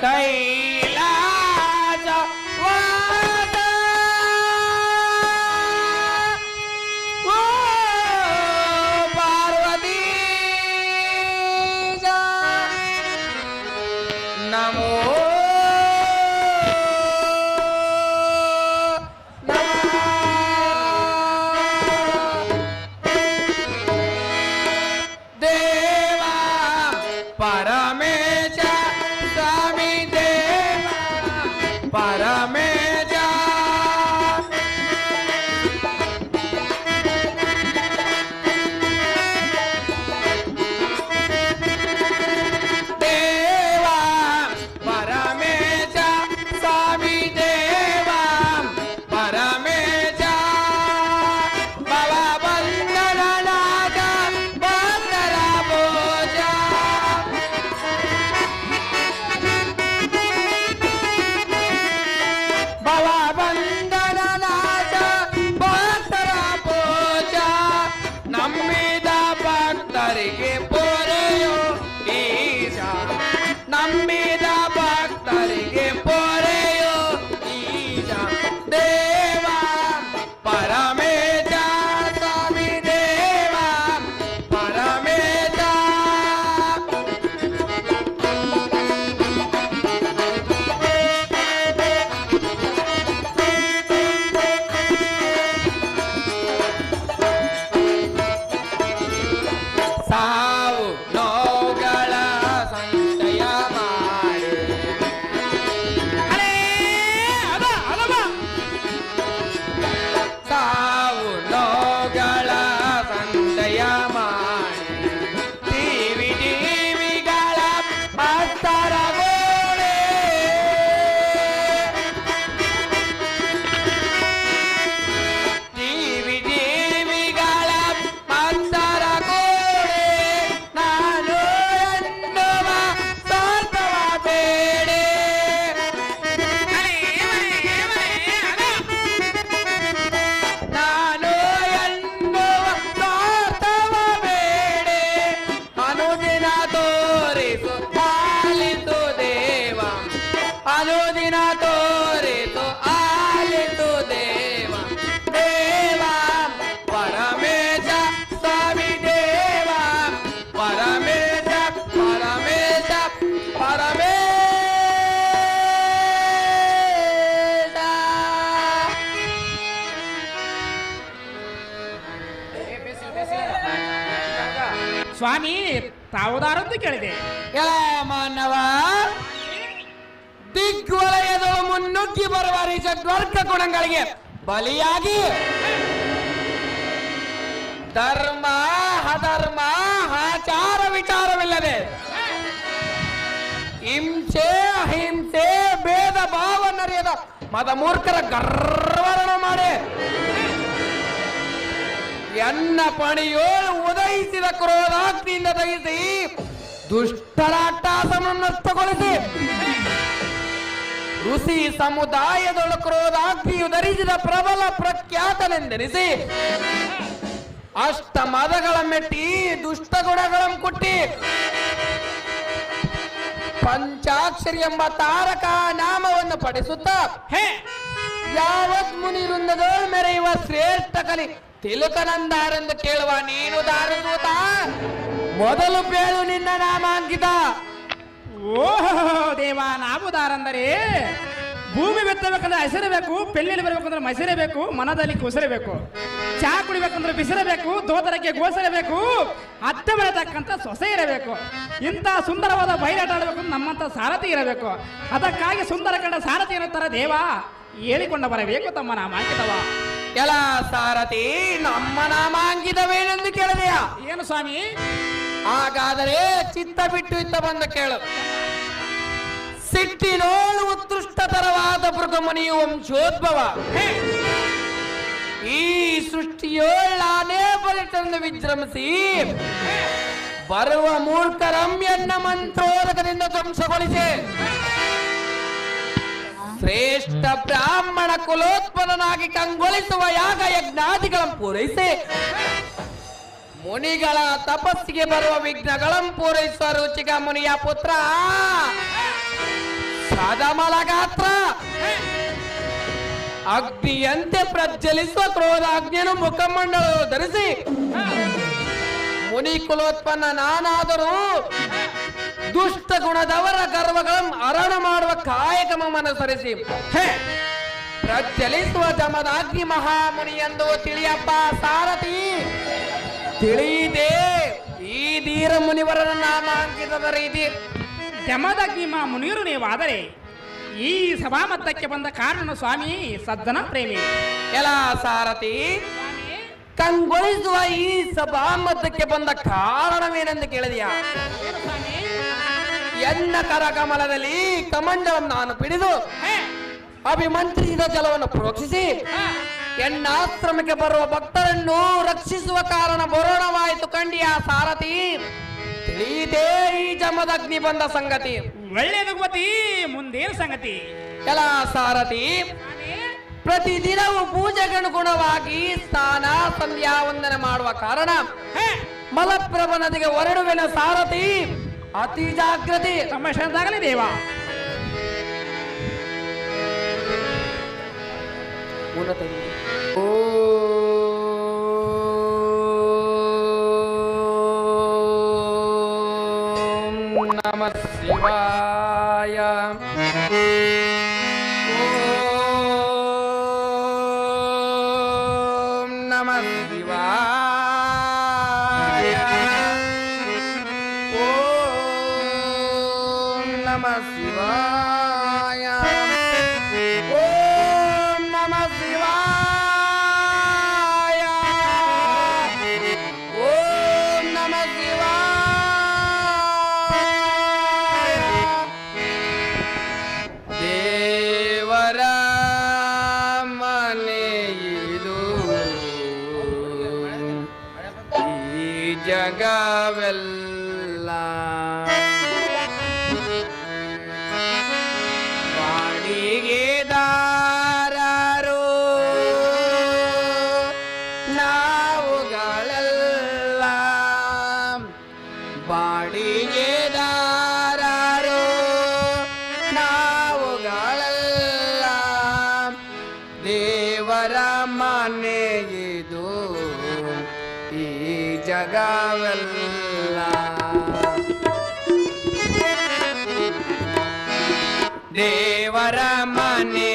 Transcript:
ಕೈಲಾಸ ವಾಸ. ಓ ಪಾರ್ವತೀಶ ನಮೋ ನಮಃ ದೇವ ಪರಮೇಶ ಸ್ವಾಮಿ ದೇವ ಪರಮೇಶ ದೇವ ಪರಮೇಶ ಸ್ವಾಮಿ ದೇವ ಪರಮೇಶ ಭವ ಬಂಧನನಾದ ಬಂಧನ ಭೋಜ ಭವ ಬಂಧನನಾದ ಭಕ್ತರ ಭೋಜ ನಂಬಿದ ಭಕ್ತರಿಗೆ ಪೊರೆಯೋ ಈಶ ನಂಬಿದ ಭಕ್ತರಿಗೆ ಪೊರೆಯೋ ಈಶ ದೇವ ಪರಮೇಶ ಸ್ವಾಮಿ ದೇವ ಪರಮೇಶ ಸಾವು ನೋವುಗಳ ಸಂಚಯ ಮಾಡಿ ಅಲೇ, ಅದ, ಅದ ಬಾ. ಸಾವು ನೋವುಗಳ ಸಂಚಯ ಮಾಡಿ ಟಿವಿ ಟಿವಿಗಳ ಭಕ್ತರ ಗೋಡೆ ಟಿವಿ ಟಿವಿಗಳ ಭಕ್ತರ ಗೋಡೆ ನಾನು ಎನ್ನುವ ಸ್ವಾರ್ಥವ ಬೇಡೆ ನಾನು ಎನ್ನುವ ಸ್ವಾರ್ಥವ ಬೇಡೆ ಅನುದಿನ ತೋರಿಸು ಆಲಿತು ದೇವ ಅನುದಿನ ತೋರಿಸು ಆಲಿತು ದೇವ ದೇವ ಪರಮೇಶ ಸ್ವಾಮಿ ದೇವ ಪರಮೇಶ ಪರಮೇಶ ಪರಮೇಶ ಸ್ವಾಮಿ ತಾವುದಾರಂತ ಕೇಳಿದೆ ಎಲ ಮಾನವ ದಿಗ್ವಲಯದ ಮುನ್ನುಗ್ಗಿ ಬರುವ ರಿಷಡ್ವರ್ಗ ಗುಣಗಳಿಗೆ ಬಲಿಯಾಗಿ ಧರ್ಮ ಅಧರ್ಮ ಆಚಾರ ವಿಚಾರವಿಲ್ಲದೆ ಹಿಂಸೆ ಅಹಿಂಸೆ ಭೇದ ಭಾವನರಿಯದ ಮದ ಮೂರ್ಖರ ಗರ್ವರಣ ಮಾಡಿ ಎನ್ನ ಪಣಿಯೋಳು ಉದಯಿಸಿದ ಕ್ರೋಧಾಗ್ನಿಯಿಂದ ದಹಿಸಿ ದುಷ್ಟರ ಅಟ್ಟಾಸವನ್ನು ನಷ್ಟಗೊಳಿಸಿ ಋಷಿ ಸಮುದಾಯದೊಳು ಕ್ರೋಧಾಗ್ನಿಯು ಧರಿಸಿದ ಪ್ರಬಲ ಪ್ರಖ್ಯಾತನೆಂದೆನಿಸಿ ಅಷ್ಟ ಮದಗಳ ಮೆಟ್ಟಿ ದುಷ್ಟ ಗುಣಗಳನ್ನು ಕುಟ್ಟಿ ಪಂಚಾಕ್ಷರಿ ಎಂಬ ತಾರಕ ನಾಮವನ್ನು ಪಡಿಸುತ್ತಾ ಹೇ ಯಾವತ್ ಮುನಿ ವೃಂದದೋಳ್ ಮೆರೆಯುವ ಶ್ರೇಷ್ಠ ಕಲಿ ತಿಲುಕನಂದಾರೆಂದು ಕೇಳುವ ನೀನು ದಾರುದೂತ ಮೊದಲು ಬೇಳು ನಿನ್ನ ನಾಮಾಂಕಿತ ಓಹೋ ದೇವ ನಾವುದಾರಂದರೆ ಭೂಮಿ ಬೆತ್ತಬೇಕಂದ್ರೆ ಹಸಿರಬೇಕು ಪೆಳ್ಳಿಲಿ ಬರಬೇಕಂದ್ರೆ ಮಸಿರಬೇಕು ಮನದಲ್ಲಿ ಕುಸಿರಬೇಕು ಚಾ ಕುಡಿಬೇಕಂದ್ರೆ ಬಿಸಿರಬೇಕು ದೋತರಕ್ಕೆ ಗೋಸರಬೇಕು ಅತ್ತೆ ಬೆಳೆತಕ್ಕಂಥ ಸೊಸೆ ಇರಬೇಕು ಇಂಥ ಸುಂದರವಾದ ಬಯಲಾಟ ಆಡಬೇಕು ನಮ್ಮಂಥ ಸಾರಥಿ ಇರಬೇಕು ಅದಕ್ಕಾಗಿ ಸುಂದರ ಕಂಡ ಸಾರಥಿ ಇರುತ್ತಾರೆ ದೇವ ಹೇಳಿಕೊಂಡ ಬರಬೇಕು ತಮ್ಮ ನಾಮಾಂಕಿತವ ಎಲ ಸಾರಥಿ ನಮ್ಮ ನಾಮಾಂಕಿತವೇನೆಂದು ಕೇಳಿದೆಯಾ ಏನು ಸ್ವಾಮಿ ಹಾಗಾದರೆ ಚಿತ್ತ ಬಿಟ್ಟು ಇತ್ತ ಬಂದು ಕೇಳು ಸಿಟ್ಟಿನೋಳು ಉತ್ಕೃಷ್ಟತರವಾದ ಮೃಗಮುನಿಯು ವಂಶೋದ್ಭವ ಹೇ, ಈ ಸೃಷ್ಟಿಯೋಳಾನೇ ಬಲಿಟನ್ನು ವಿಜೃಂಭಿಸಿ ಬರುವ ಮೂರ್ಖರಮ್ಯನ್ನ ಮಂತ್ರೋದಕದಿಂದ ಧ್ವಂಸಗೊಳಿಸಿ ಶ್ರೇಷ್ಠ ಬ್ರಾಹ್ಮಣ ಕುಲೋತ್ಪನ್ನನಾಗಿ ಕಂಗೊಳಿಸುವ ಯಾಗ ಯಜ್ಞಾದಿಗಳನ್ನು ಪೂರೈಸಿ ಮುನಿಗಳ ತಪಸ್ಸಿಗೆ ಬರುವ ವಿಘ್ನಗಳನ್ನು ಪೂರೈಸುವ ರುಚಿಕ ಮುನಿಯ ಪುತ್ರ ಸದಮಲ ಗಾತ್ರ ಅಗ್ನಿಯಂತೆ ಪ್ರಜ್ವಲಿಸುವ ಕ್ರೋಧಾಗ್ನಿಯನ್ನು ಮುಖಮಂಡಲ ಧರಿಸಿ ಮುನಿ ಕುಲೋತ್ಪನ್ನ ನಾನಾದರೂ ದುಷ್ಟ ಗುಣದವರ ಗರ್ವಗಳನ್ನು ಹರಣ ಮಾಡುವ ಕಾಯಕಮನುಸರಿಸಿ ಹೇ ಪ್ರಜ್ವಲಿಸುವ ಜಮದಾಗ್ನಿ ಮಹಾಮುನಿ ಎಂದು ತಿಳಿಯಪ್ಪ ಸಾರಥಿ ತಿಳಿಯಿದೆ ಈ ಧೀರ ಮುನಿವರನ ನಾಮಾಂಕಿತದ ರೀತಿ ಜಮದಗ್ನಿಮ ಮುನಿಯರು ನೀವಾದರೆ ಈ ಸಭಾಮತ್ತಕ್ಕೆ ಬಂದ ಕಾರಣ ಸ್ವಾಮಿ ಸಜ್ಜನ ಪ್ರೇಮಿ ಎಲ ಸಾರಥಿ ಸ್ವಾಮಿ ಕಂಗೊಳಿಸುವ ಈ ಸಭಾಮತಕ್ಕೆ ಬಂದ ಕಾರಣವೇನೆಂದು ಕೇಳಿದೆಯಾ ಏನು ಸ್ವಾಮಿ ಎನ್ನ ಕರಕಮಲದಲ್ಲಿ ಕಮಂಡಲಂ ನಾನು ಪಿಡಿದು ಹೇ ಅಭಿಮಂತ್ರಿಸಿದ ಜಲವನ್ನು ಪ್ರೋಕ್ಷಿಸಿ ಹಾ ಎನ್ನಾಶ್ರಮಕ್ಕೆ ಬರುವ ಭಕ್ತರನ್ನು ರಕ್ಷಿಸುವ ಕಾರಣ ಬರೋಣವಾಯಿತು ಕಂಡಿಯ ಸಾರಥಿ ತಿಳಿಯಿತೇ ಈ ಜಮದಗ್ನಿ ಬಂದ ಸಂಗತಿ ಒಳ್ಳೆಯದು ಮತಿ ಮುಂದೇನು ಸಂಗತಿ ಎಲ ಸಾರಥಿ ಸ್ವಾಮಿ ಪ್ರತಿದಿನವೂ ಪೂಜೆಗನುಗುಣವಾಗಿ ಸ್ನಾನ ಸಂಧ್ಯಾ ವಂದನೆ ಮಾಡುವ ಕಾರಣ ಹೇ ಮಲಪ್ರಭ ನದಿಗೆ ಹೊರಡುವಿನ ಸಾರಥಿ ಅತಿ ಜಾಗೃತಿ ತಮ್ಮಶದಾಗಲಿ ದೇವ ಓಂ ನಮ ಶಿವಾಯ ಓಂ ನಮ ಶಿವಾಯ ಓಂ ನಮ ಶಿವಾಯ ಓಂ ನಮ ಶಿವಾಯ ಓಂ ನಮ ಶಿವಾಯ ದೇವರ ಮನೆ ಇದು ಈ ಜಗವೆಲ್ಲ ಬಾಡಿಗೆದಾರರು ನಾವುಗಳೆಲ್ಲ ಬಾಡಿಗೆದಾರರು ನಾವುಗಳೆಲ್ಲ ದೇವರ ಮನೆಗಿದು ಈ ಜಗವೆಲ್ಲ ದೇವರ ಮನೆ